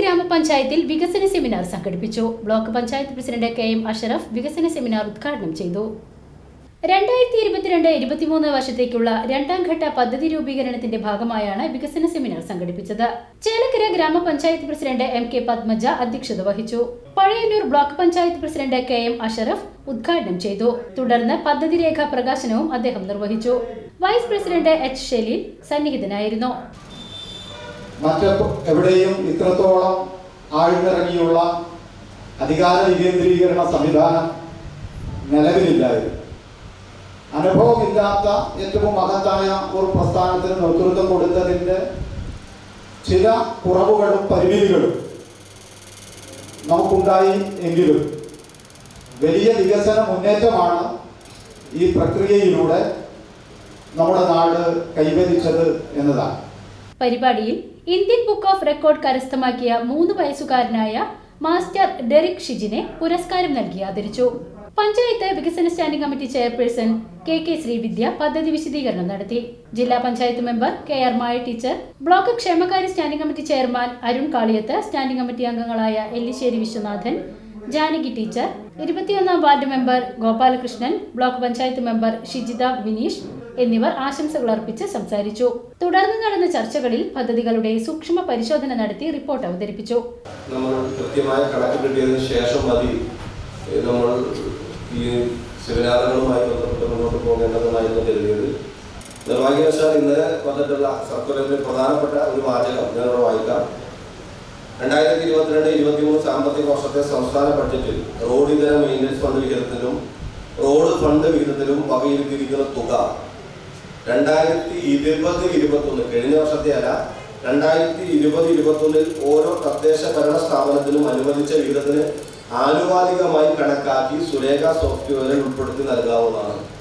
ഗ്രാമപഞ്ചായത്തിൽ വികസന സെമിനാർ സംഘടിപ്പിച്ചു block panchayat president K M Ashraf വികസന സെമിനാർ ഉദ്ഘാടനം ചെയ്തു രണ്ടായിരത്തി ഇരുപത്തിരണ്ട് ഇരുപത്തിമൂന്ന് വർഷത്തേക്കുള്ള രണ്ടാം ഘട്ട പദ്ധതി രൂപീകരണത്തിന്റെ ഭാഗമായാണ് വികസന സെമിനാർ സംഘടിപ്പിച്ചത് ചേലക്കര ഗ്രാമപഞ്ചായത്ത് പ്രസിഡന്റ് എം കെ പത്മജ അധ്യക്ഷത വഹിച്ചു Pazhayannur block panchayat president K M Ashraf ഉദ്ഘാടനം ചെയ്തു തുടർന്ന് പദ്ധതി രേഖ പ്രകാശനവും അദ്ദേഹം നിർവഹിച്ചു വൈസ് പ്രസിഡന്റ് എച്ച് ഷെലീൽ സന്നിഹിതനായിരുന്നു മറ്റ് എവിടെയും ഇത്രത്തോളം ആഴ്ന്നിറങ്ങിയുള്ള അധികാര വികേന്ദ്രീകരണ സംവിധാനം നിലവിലില്ലായിരുന്നു അനുഭവമില്ലാത്ത ഏറ്റവും മഹത്തായ ഒരു പ്രസ്ഥാനത്തിന് നേതൃത്വം കൊടുത്തതിൻ്റെ ചില കുറവുകളും പരിമിതികളും നമുക്കുണ്ടായി എങ്കിലും വലിയ വികസന മുന്നേറ്റമാണ് ഈ പ്രക്രിയയിലൂടെ നമ്മുടെ നാട് കൈവരിച്ചത് എന്നതാണ് പരിപാടിയിൽ ഇന്ത്യൻ ബുക്ക് ഓഫ് റെക്കോർഡ് കരസ്ഥമാക്കിയ മൂന്ന് വയസ്സുകാരനായ മാസ്റ്റർ ഡെറിക് ഷിജിനെ പുരസ്കാരം നൽകി ആദരിച്ചു പഞ്ചായത്ത് വികസന standing committee chairperson K K Sreevidya പദ്ധതി വിശദീകരണം നടത്തി ജില്ലാ panchayat member K R Maya teacher block ക്ഷേമകാര്യ standing committee chairman Arun Kaliyath standing committee അംഗങ്ങളായ എല്ലിശ്ശേരി വിശ്വനാഥൻ ജാനകി ടീച്ചർ ഇരുപത്തിയൊന്നാം ward member Gopalakrishnan block panchayat member Shijitha Vineesh എന്നിവർ ആശംസകൾ അർപ്പിച്ച് സംസാരിച്ചു തുടർന്ന് നടന്ന ചർച്ചകളിൽ പദ്ധതികളുടെ സൂക്ഷ്മ പരിശോധന നടത്തി റിപ്പോർട്ട് അവതരിപ്പിച്ചു നമ്മൾ കൃത്യമായ കണക്ക് കിട്ടിയതിന് ശേഷം മതി ഏഹ് നമ്മൾ ഈ സെമിനാറുകളുമായി ബന്ധപ്പെട്ട് മുന്നോട്ട് പോകേണ്ടതെന്നായിരുന്നു കരുതിയത് നിർഭാഗ്യവശാൽ ഇന്നലെ വന്നിട്ടുള്ള സർക്കുലറിൽ പ്രധാനപ്പെട്ട ഒരു വാചകം ഞാനിവിടെ വായിക്കാം രണ്ടായിരത്തി ഇരുപത്തിരണ്ട് ഇരുപത്തിമൂന്ന് സാമ്പത്തിക വർഷത്തെ സംസ്ഥാന ബഡ്ജറ്റിൽ റോഡ് ഇതര മെയിൻ്റനൻസ് ഫണ്ട് വിഹിതത്തിലും റോഡ് ഫണ്ട് വിഹിതത്തിലും വകയിരുത്തിയിരിക്കുന്ന തുക രണ്ടായിരത്തി ഇരുപത് ഇരുപത്തൊന്ന് കഴിഞ്ഞ വർഷത്തെ അല്ല രണ്ടായിരത്തി ഇരുപത് ഇരുപത്തൊന്നിൽ ഓരോ തദ്ദേശ ഭരണ സ്ഥാപനത്തിനും അനുവദിച്ച വിഹിതത്തിന് ആനുപാതികമായി കണക്കാക്കി സുരേഖ സോഫ്റ്റ്വെയറിൽ ഉൾപ്പെടുത്തി നൽകാവുന്നതാണ്